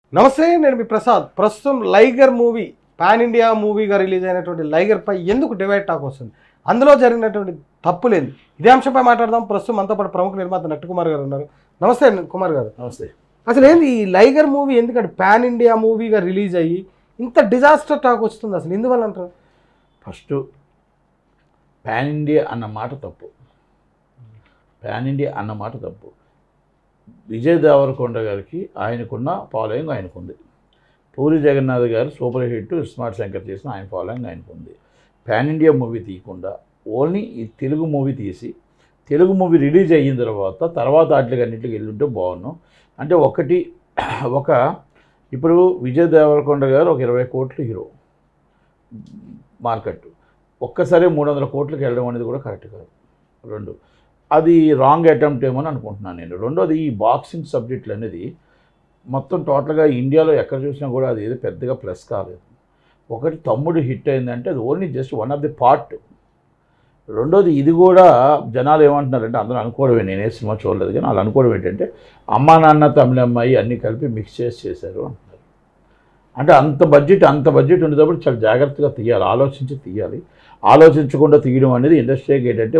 నమస్తే నేను మీ ప్రసాద్ ప్రస్తుతం లైగర్ మూవీ పాన్ ఇండియా మూవీగా రిలీజ్ అయినటువంటి లైగర్ పై ఎందుకు డివైడ్ టాక్ వస్తుంది అందులో జరిగినటువంటి తప్పు లేదు ఇదే అంశంపై మాట్లాడదాం ప్రస్తుతం మనతో పాటు ప్రముఖ నిర్మాత నట్టు కుమార్ గారు ఉన్నారు నమస్తే కుమార్ గారు నమస్తే అసలు ఏంది ఈ లైగర్ మూవీ ఎందుకంటే పాన్ ఇండియా మూవీగా రిలీజ్ అయ్యి ఇంత డిజాస్టర్ టాక్ వస్తుంది అసలు ఎందువల్ల అంటారు ఫస్ట్ పాన్ ఇండియా అన్న మాట తప్పు పాన్ ఇండియా అన్న మాట తప్పు విజయ్ దేవరకొండ గారికి ఆయనకున్న ఫాలోయింగ్ ఆయనకుంది పూరి జగన్నాథ్ గారు సూపర్ హిట్ స్మార్ట్ శంకర్ చేసిన ఆయన ఫాలోయింగ్ ఆయనకుంది పాన్ ఇండియా మూవీ తీయకుండా ఓన్లీ ఈ తెలుగు మూవీ తీసి తెలుగు మూవీ రిలీజ్ అయిన తర్వాత తర్వాత వాటికి అన్నింటికి వెళ్ళుంటే బాగున్నాం అంటే ఒకటి ఒక ఇప్పుడు విజయ్ దేవరకొండ గారు ఒక ఇరవై కోట్లు హీరో మార్కెట్ ఒక్కసారి మూడు వందల కోట్లకి వెళ్ళడం అనేది కూడా కరెక్ట్ కాదు రెండు అది రాంగ్ అటెంప్ట్ ఏమో అని అనుకుంటున్నాను నేను రెండోది ఈ బాక్సింగ్ సబ్జెక్టులు అనేది మొత్తం టోటల్గా ఇండియాలో ఎక్కడ చూసినా కూడా అది ఏదో పెద్దగా ప్లస్ కాలేదు ఒకటి తమ్ముడు హిట్ అయిందంటే అది only just one of the part రెండోది ఇది కూడా జనాలు ఏమంటున్నారంటే అందరూ అనుకోవడమే నేనే సినిమా చూడలేదు కానీ వాళ్ళు అనుకోవడం ఏంటంటే అమ్మా నాన్న తమిళ అమ్మాయి అన్నీ కలిపి మిక్స్ చేసి చేశారు అంటున్నారు అంటే అంత బడ్జెట్ అంత బడ్జెట్ ఉండేటప్పుడు చాలా జాగ్రత్తగా తీయాలి ఆలోచించి తీయాలి ఆలోచించకుండా తీయడం అనేది ఇండస్ట్రీకి ఏంటంటే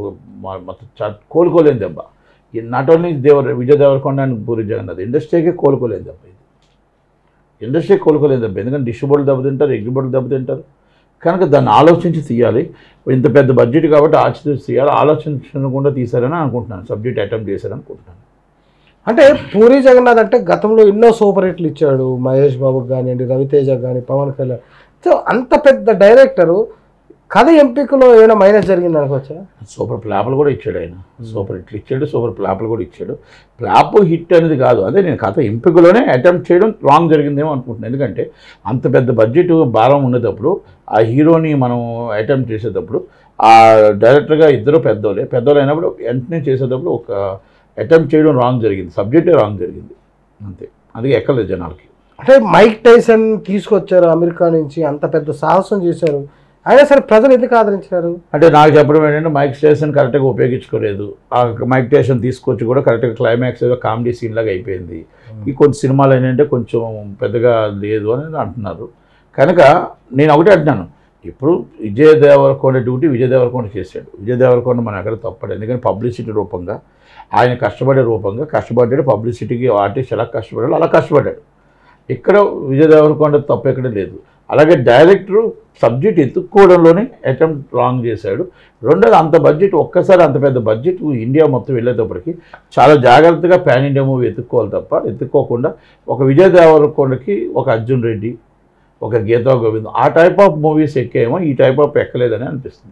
మ- మొత్తం చ- కోలుకోలేని దెబ్బ not only Devara Vijay Devarakonda and Puri Jagannadh ఇండస్ట్రీకే కోలుకోలేని దెబ్బ ఇది ఇండస్ట్రీ కోలుకోలేని దెబ్బ ఎందుకంటే డిస్ట్రిబ్యూటర్ దెబ్బతింటారు ఎగ్జిబ్యూటర్ దెబ్బతింటారు కనుక దాన్ని ఆలోచించి తీయాలి ఇంత పెద్ద బడ్జెట్ కాబట్టి ఆలోచించి తీయాలి ఆలోచించకుండా తీశారని అనుకుంటున్నాను సబ్జెక్ట్ అటెంప్ట్ చేశారని అనుకుంటున్నాను అంటే పూరి జగన్నాథ్ అంటే గతంలో ఎన్నో సూపర్ హిట్లు ఇచ్చాడు మహేష్ బాబుకి కానివ్వండి రవితేజ కానీ పవన్ కళ్యాణ్ సో అంత పెద్ద డైరెక్టరు కథ ఎంపికలో ఏమైనా మైనస్ జరిగింది అనుకోవచ్చా సూపర్ ప్లాప్లు కూడా ఇచ్చాడు ఆయన సూపర్ హిట్లు ఇచ్చాడు సూపర్ ప్లాప్లు కూడా ఇచ్చాడు ప్లాప్ హిట్ అనేది కాదు అదే నేను కథ ఎంపికలోనే అటెంప్ట్ చేయడం రాంగ్ జరిగిందేమో అనుకుంటున్నాను ఎందుకంటే అంత పెద్ద బడ్జెట్ భారం ఉండేటప్పుడు ఆ హీరోని మనం అటెంప్ట్ చేసేటప్పుడు ఆ డైరెక్టర్గా ఇద్దరు పెద్దోళ్ళే పెద్దోళ్ళు అయినప్పుడు వెంటనే చేసేటప్పుడు ఒక అటెంప్ట్ చేయడం రాంగ్ జరిగింది సబ్జెక్టే రాంగ్ జరిగింది అంతే అది ఎక్కలేదు జనాలకి అంటే మైక్ టైసన్ తీసుకొచ్చారు అమెరికా నుంచి అంత పెద్ద సాహసం చేశారు అయినా సరే ప్రజలు ఎందుకు ఆదరించారు అంటే నాకు చెప్పడం ఏంటంటే మైక్ స్టేషన్ కరెక్ట్గా ఉపయోగించుకోలేదు ఆ మైక్ స్టేషన్ తీసుకొచ్చి కూడా కరెక్ట్గా క్లైమాక్స్ ఏదో కామెడీ సీన్ లాగా అయిపోయింది ఈ కొన్ని సినిమాలు ఏంటంటే కొంచెం పెద్దగా లేదు అని అంటున్నారు కనుక నేను ఒకటే అంటున్నాను ఇప్పుడు విజయ్ దేవరకొండ డ్యూటీ విజయ్ దేవరకొండ చేశాడు విజయ్ దేవరకొండ మనం ఎక్కడ తప్పడు ఎందుకంటే పబ్లిసిటీ రూపంగా ఆయన కష్టపడే రూపంగా కష్టపడ్డాడు పబ్లిసిటీకి ఆర్టిస్ట్ ఎలా కష్టపడాడు అలా కష్టపడ్డాడు ఇక్కడ విజయ్ దేవరకొండ తప్పు ఎక్కడ లేదు అలాగే డైరెక్టర్ సబ్జెక్ట్ ఎత్తుక్కోవడంలోనే అటెంప్ట్ రాంగ్ చేశాడు రెండోది అంత బడ్జెట్ ఒక్కసారి అంత పెద్ద బడ్జెట్ ఇండియా మొత్తం వెళ్ళేటప్పటికి చాలా జాగ్రత్తగా పాన్ ఇండియా మూవీ ఎత్తుక్కోవాలి తప్ప ఎత్తుక్కోకుండా ఒక విజయ్ దేవరకొండకి ఒక అర్జున్ రెడ్డి ఒక గీతా గోవింద్ ఆ టైప్ ఆఫ్ మూవీస్ ఎక్కేమో ఈ టైప్ ఆఫ్ ఎక్కలేదని అనిపిస్తుంది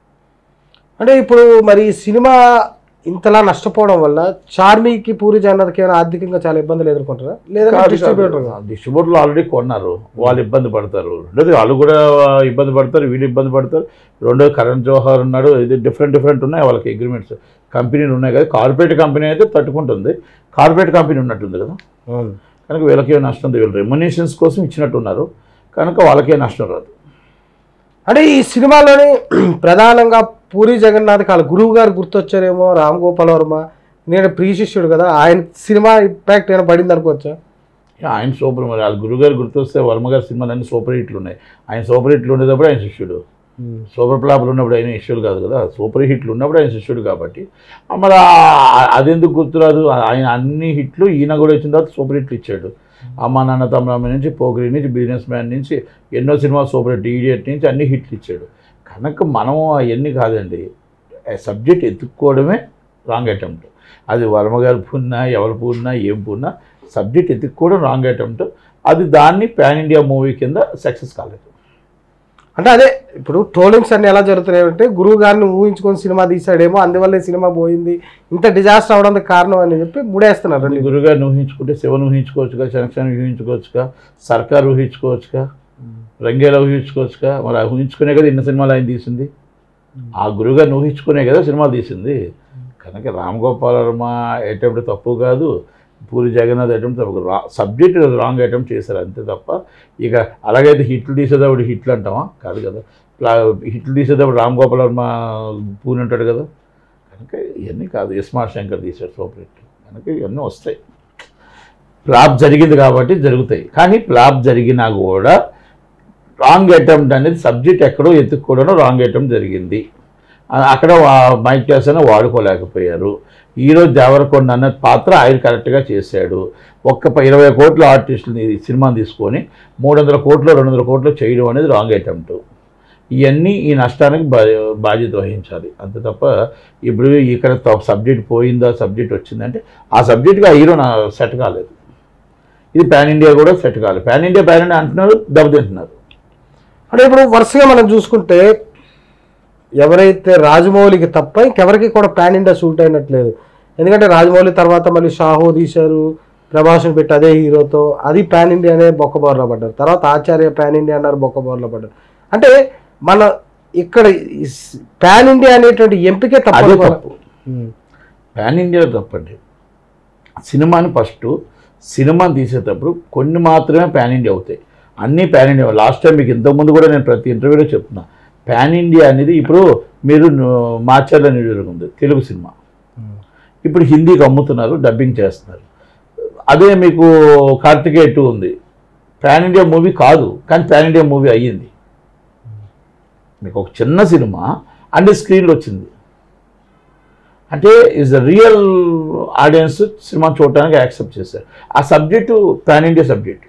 అంటే ఇప్పుడు మరి ఈ సినిమా ఇంతలా నష్టపోవడం వల్ల చార్మీకి పూరి జగన్నాథ్కి ఏమైనా ఆర్థికంగా చాలా ఇబ్బందులు ఎదుర్కొంటారా లేదా డిస్ట్రిబ్యూటర్ డిస్ట్రిబ్యూటర్లు ఆల్రెడీ కొన్నారు వాళ్ళు ఇబ్బంది పడతారు రెండోది వాళ్ళు కూడా ఇబ్బంది పడతారు వీళ్ళు ఇబ్బంది పడతారు రెండోది కరణ్ జోహార్ ఉన్నాడు ఇది డిఫరెంట్ డిఫరెంట్ ఉన్నాయి వాళ్ళకి అగ్రిమెంట్స్ కంపెనీలు ఉన్నాయి కదా కార్పొరేట్ కంపెనీ అయితే తట్టుకుంటుంది కార్పొరేట్ కంపెనీ ఉన్నట్టుంది కదా కనుక వీళ్ళకే నష్టం ఉంది. వీళ్ళు రెమ్యునేషన్స్ కోసం ఇచ్చినట్టున్నారు కనుక వాళ్ళకే నష్టం రాదు అంటే ఈ సినిమాలోని ప్రధానంగా పూరి జగన్నాథ్కి వాళ్ళ గురువు గారు గుర్తొచ్చారేమో రామ్ గోపాల్ వర్మ నేను ప్రీ శిష్యుడు కదా ఆయన సినిమా ఇంపాక్ట్ ఏమైనా పడింది అనుకోవచ్చా ఇక ఆయన సూపర్ మరి వాళ్ళ గురుగారు గుర్తొస్తే వర్మ గారి సినిమాలు అన్ని సూపర్ హిట్లు ఉన్నాయి ఆయన సూపర్ హిట్లు ఉండేటప్పుడు ఆయన శిష్యుడు సూపర్ ఫ్లాప్లు ఉన్నప్పుడు ఆయన శిష్యుడు కాదు కదా సూపర్ హిట్లు ఉన్నప్పుడు ఆయన శిష్యుడు కాబట్టి ఆ మరి ఆ- అదెందుకు గుర్తురాదు ఆయన అన్ని హిట్లు ఈయన కూడా వచ్చిన తర్వాత సూపర్ హిట్లు ఇచ్చాడు అమ్మ నాన్న తమ్ముడమ్మ నుంచి పోకిరి నుంచి బిజినెస్ మ్యాన్ నుంచి ఎన్నో సినిమాలు సూపర్ హిట్ ఈడియట్ నుంచి అన్ని హిట్లు ఇచ్చాడు కనుక మనం అవన్నీ కాదండి సబ్జెక్ట్ ఎత్తుక్కోవడమే రాంగ్ అటెంప్ట్ అది వర్మ గారు పూన్నా ఎవరు పూన్నా ఏం పూన్నా సబ్జెక్ట్ ఎత్తుక్కోవడం రాంగ్ అటెంప్ట్ అది దాన్ని పాన్ ఇండియా మూవీ కింద సక్సెస్ కాలేదు అంటే అదే ఇప్పుడు ట్రోలింగ్స్ అన్ని ఎలా జరుగుతున్నాయి అంటే గురువు గారిని ఊహించుకొని సినిమా తీసాడేమో అందువల్ల ఈ సినిమా పోయింది ఇంత డిజాస్టర్ అవడానికి కారణం అని చెప్పి ముడేస్తున్నారు నీ గురుగారిని ఊహించుకుంటే శివను ఊహించుకోవచ్చుగా శనక్షణ ఊహించుకోవచ్చుగా సర్కార్ ఊహించుకోవచ్చుగా రంగేలా ఊహించుకోవచ్చుగా మరి ఆ ఊహించుకునే కదా ఇన్ని సినిమాలు ఆయన తీసింది ఆ గురుగారిని ఊహించుకునే కదా సినిమాలు తీసింది కనుక రామ్ గోపాల్ వర్మ అటెంప్ట్ తప్పు కాదు పూరి జగన్నాథ్ అటెంప్ట్ తప్పు రా సబ్జెక్ట్ రాంగ్ అటెంప్ట్ చేశారు అంతే తప్ప ఇక అలాగైతే హిట్లు తీసేటప్పుడు హిట్లు అంటామా కాదు కదా ప్లా హిట్లు తీసేటప్పుడు రామ్ గోపాల్ వర్మ పూరి ఉంటాడు కదా కనుక ఇవన్నీ కాదు ఎస్మార్ శంకర్ తీశాడు సూపర్ హిట్ కనుక ఇవన్నీ వస్తాయి ఫ్లాప్ జరిగింది కాబట్టి జరుగుతాయి కానీ ఫ్లాప్ జరిగినా కూడా రాంగ్ అటెంప్ట్ అనేది సబ్జెక్ట్ ఎక్కడో ఎత్తుక్కోవడం రాంగ్ అటెంప్ట్ జరిగింది ఆ- అక్కడ వా- మైక్ టైసన్ వాడుకోలేకపోయారు హీరో దేవరకొండ అన్న పాత్ర ఆయన కరెక్ట్గా చేశాడు ఒక్క ప- ఇరవై కోట్ల ఆర్టిస్టుని సినిమాని తీసుకొని మూడు వందల కోట్లు రెండు వందల కోట్లు చేయడం అనేది రాంగ్ అటెంప్ట్ ఇవన్నీ ఈ నష్టానికి బా బాధ్యత వహించాలి అంతే తప్ప ఇప్పుడు ఇక్కడ సబ్జెక్ట్ పోయిందా సబ్జెక్ట్ వచ్చిందంటే ఆ సబ్జెక్ట్గా ఆ హీరో నా సెట్ కాలేదు ఇది పాన్ ఇండియా కూడా సెట్ కాలేదు పాన్ ఇండియా పాన్ ఇండియా అంటున్నారు దెబ్బతింటున్నారు అంటే ఇప్పుడు వరుసగా మనం చూసుకుంటే ఎవరైతే రాజమౌళికి తప్ప ఇంకెవరికి కూడా పాన్ ఇండియా సూట్ అయినట్లేదు ఎందుకంటే రాజమౌళి తర్వాత మళ్ళీ షాహో తీశారు ప్రభాస్ని పెట్టి అదే హీరోతో అది పాన్ ఇండియానే బొక్కబోర్లో పడ్డారు తర్వాత ఆచార్య పాన్ ఇండియా అన్నారు బొక్కబోర్లో పడ్డారు అంటే మన ఇక్కడ పాన్ ఇండియా అనేటువంటి ఎంపికే అదే తప్పదు తప్పు పాన్ ఇండియా తప్పండి సినిమాని ఫస్ట్ సినిమాని తీసేటప్పుడు కొన్ని మాత్రమే పాన్ ఇండియా అవుతాయి అన్నీ పాన్ ఇండియా లాస్ట్ టైం మీకు ఇంతకుముందు కూడా నేను ప్రతి ఇంటర్వ్యూలో చెప్తున్నా పాన్ ఇండియా అనేది ఇప్పుడు మీరు మార్చాల నియోజకవర్గం ఉంది తెలుగు సినిమా ఇప్పుడు హిందీకి అమ్ముతున్నారు డబ్బింగ్ చేస్తున్నారు అదే మీకు కార్తికేయ టూ ఉంది పాన్ ఇండియా మూవీ కాదు కానీ పాన్ ఇండియా మూవీ అయ్యింది మీకు ఒక చిన్న సినిమా అన్ని స్క్రీన్లు వచ్చింది అంటే ఈజ్ ద రియల్ ఆడియన్స్ సినిమా చూడటానికి యాక్సెప్ట్ చేశారు ఆ సబ్జెక్టు పాన్ ఇండియా సబ్జెక్ట్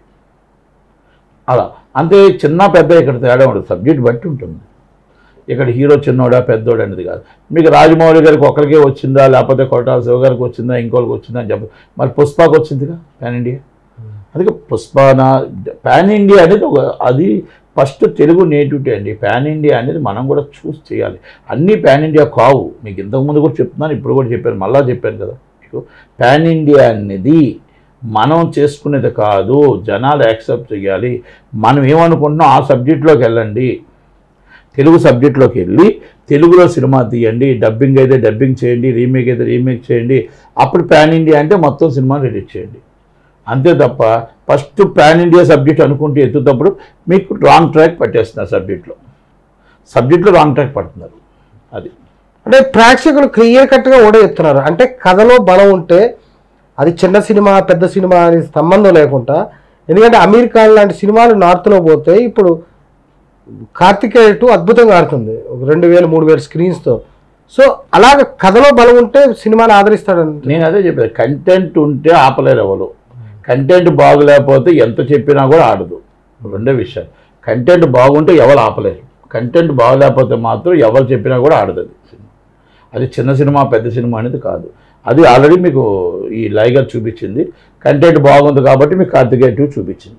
అలా అంతే చిన్న పెద్ద ఇక్కడ తేడా ఉండదు సబ్జెక్ట్ బట్టి ఉంటుంది ఇక్కడ హీరో చిన్నోడా పెద్దోడా అనేది కాదు మీకు రాజమౌళి గారికి ఒకరికే వచ్చిందా లేకపోతే కొట్టాల శివ గారికి వచ్చిందా ఇంకోరికి వచ్చిందా అని చెప్పి మరి పుష్పకి వచ్చిందిగా పాన్ ఇండియా అందుకే పుష్పాన పాన్ ఇండియా అనేది ఒక అది ఫస్ట్ తెలుగు నేటివిటీ అండి పాన్ ఇండియా అనేది మనం కూడా చూస్ చేయాలి అన్నీ పాన్ ఇండియా కావు మీకు ఇంతకుముందు కూడా చెప్తున్నాను ఇప్పుడు కూడా చెప్పాను మళ్ళా చెప్పాను కదా మీకు పాన్ ఇండియా అనేది మనం చేసుకునేది కాదు జనాలు యాక్సెప్ట్ చేయాలి మనం ఏమనుకుంటున్నాం ఆ సబ్జెక్ట్లోకి వెళ్ళండి తెలుగు సబ్జెక్ట్లోకి వెళ్ళి తెలుగులో సినిమా తీయండి డబ్బింగ్ అయితే డబ్బింగ్ చేయండి రీమేక్ అయితే రీమేక్ చేయండి అప్పుడు పాన్ ఇండియా అంటే మొత్తం సినిమా రిలీజ్ చేయండి అంతే తప్ప ఫస్ట్ పాన్ ఇండియా సబ్జెక్ట్ అనుకుంటే ఎత్తుతప్పుడు మీకు రాంగ్ ట్రాక్ పట్టేస్తున్నారు సబ్జెక్ట్లో సబ్జెక్ట్లో రాంగ్ ట్రాక్ పడుతున్నారు అది అంటే ప్రేక్షకులు క్లియర్ కట్గా కూడా చెప్తున్నారు అంటే కథలో బలం ఉంటే అది చిన్న సినిమా పెద్ద సినిమా అనే సంబంధం లేకుండా ఎందుకంటే అమీర్ ఖాన్ లాంటి సినిమాలు నార్త్లో పోతే ఇప్పుడు కార్తికేయ టూ అద్భుతంగా ఆడుతుంది ఒక రెండు వేలు మూడు వేలు స్క్రీన్స్తో సో అలాగ కథలో బలం ఉంటే సినిమాని ఆదరిస్తాడని నేను అదే చెప్పాను కంటెంట్ ఉంటే ఆపలేరు ఎవరు కంటెంట్ బాగులేకపోతే ఎంత చెప్పినా కూడా ఆడదు రెండే విషయాలు కంటెంట్ బాగుంటే ఎవరు ఆపలేరు కంటెంట్ బాగలేకపోతే మాత్రం ఎవరు చెప్పినా కూడా ఆడదు అది సినిమా అది చిన్న సినిమా పెద్ద సినిమా అనేది కాదు అది ఆల్రెడీ మీకు ఈ లైగర్ చూపించింది కంటెంట్ బాగుంది కాబట్టి మీకు కార్తికేయ టూ చూపించింది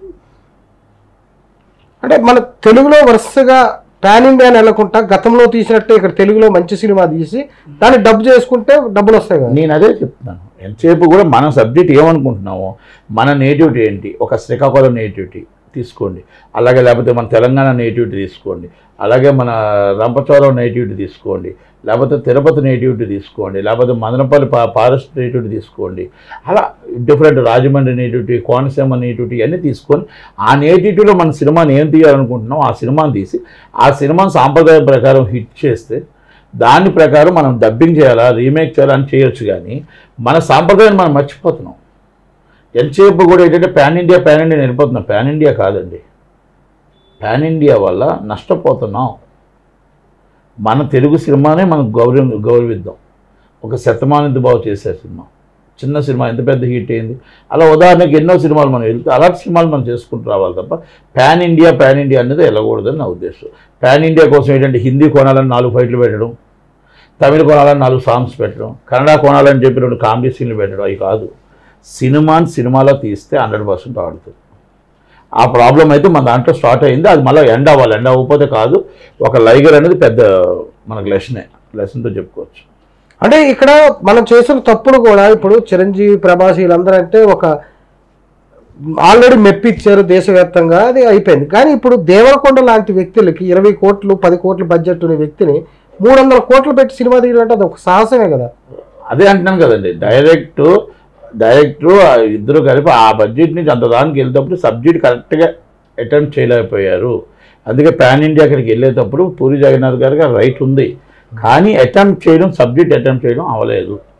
అంటే మన తెలుగులో వరుసగా పాన్ ఇండియా నెలకుంటా గతంలో తీసినట్టే ఇక్కడ తెలుగులో మంచి సినిమా తీసి దాన్ని డబ్ చేసుకుంటే డబ్బులు వస్తాయి కదా నేను అదే చెప్తున్నాను ఎంతసేపు కూడా మన సబ్జెక్ట్ ఏమనుకుంటున్నామో మన నేటివిటీ ఏంటి ఒక శ్రీకాకుళం నేటివిటీ తీసుకోండి అలాగే లేకపోతే మన తెలంగాణ నేటివిటీ తీసుకోండి అలాగే మన రంపచోరం నేటివిటీ తీసుకోండి లేకపోతే తిరుపతి నేటివిటీ తీసుకోండి లేకపోతే మదనపల్లి పా ఫారెస్ట్ నేటివిటీ తీసుకోండి అలా different Rajahmundry nativity Konaseema nativity అన్నీ తీసుకొని ఆ నేటివిటీలో మన సినిమాని ఏం తీయాలనుకుంటున్నాం ఆ సినిమాని తీసి ఆ సినిమాని సాంప్రదాయం ప్రకారం హిట్ చేస్తే దాని ప్రకారం మనం డబ్బింగ్ చేయాలా రీమేక్ చేయాలా అని చేయొచ్చు కానీ మన సాంప్రదాయాన్ని మనం మర్చిపోతున్నాం ఎంతసేపు కూడా ఏంటంటే పాన్ ఇండియా పాన్ ఇండియా వెళ్ళిపోతున్నాం పాన్ ఇండియా కాదండి పాన్ ఇండియా వల్ల నష్టపోతున్నాం మన తెలుగు సినిమానే మనం గౌరవ గౌరవిద్దాం ఒక శతమానింది బాగు చేసే సినిమా చిన్న సినిమా ఎంత పెద్ద హిట్ అయింది అలా ఉదాహరణకి ఎన్నో సినిమాలు మనం వెళ్తే అలాంటి సినిమాలు మనం చేసుకుంటూ రావాలి తప్ప పాన్ ఇండియా పాన్ ఇండియా అనేది వెళ్ళకూడదని నా ఉద్దేశం పాన్ ఇండియా కోసం ఏంటంటే హిందీ కొనాలని నాలుగు ఫైట్లు పెట్టడం తమిళ కొనాలని నాలుగు సాంగ్స్ పెట్టడం కన్నడ కొనాలని చెప్పి రెండు కామెడీ సీన్లు పెట్టడం అవి కాదు సినిమాని సినిమాలో తీస్తే హండ్రెడ్ పర్సెంట్ ఆడుతుంది ఆ ప్రాబ్లం అయితే మన దాంట్లో స్టార్ట్ అయింది అది మళ్ళీ ఎండ్ అవ్వాలి ఎండ్ అవ్వకపోతే కాదు ఒక లైగర్ అనేది పెద్ద మనకు లెసనే లెసన్తో చెప్పుకోవచ్చు అంటే ఇక్కడ మనం చేసిన తప్పుడు కూడా ఇప్పుడు చిరంజీవి ప్రభాస్ వీళ్ళందరూ అంటే ఒక ఆల్రెడీ మెప్పిచ్చారు దేశవ్యాప్తంగా అది అయిపోయింది కానీ ఇప్పుడు దేవరకొండ లాంటి వ్యక్తులకి ఇరవై కోట్లు పది కోట్ల బడ్జెట్ ఉన్న వ్యక్తిని మూడు వందల కోట్లు పెట్టి సినిమా తీయడం అంటే అది ఒక సాహసమే కదా అదే అంటున్నాను కదండి డైరెక్ట్ డైరెక్టర్ ఇద్దరు కలిపి ఆ బడ్జెట్ నుంచి అంత దానికి వెళ్తేటప్పుడు సబ్జెక్ట్ కరెక్ట్గా అటెంప్ట్ చేయలేకపోయారు అందుకే పాన్ ఇండియా అక్కడికి వెళ్ళేటప్పుడు పూరి జగన్నాథ్ గారికి రైట్ ఉంది కానీ అటెంప్ట్ చేయడం సబ్జెక్ట్ అటెంప్ట్ చేయడం అవ్వలేదు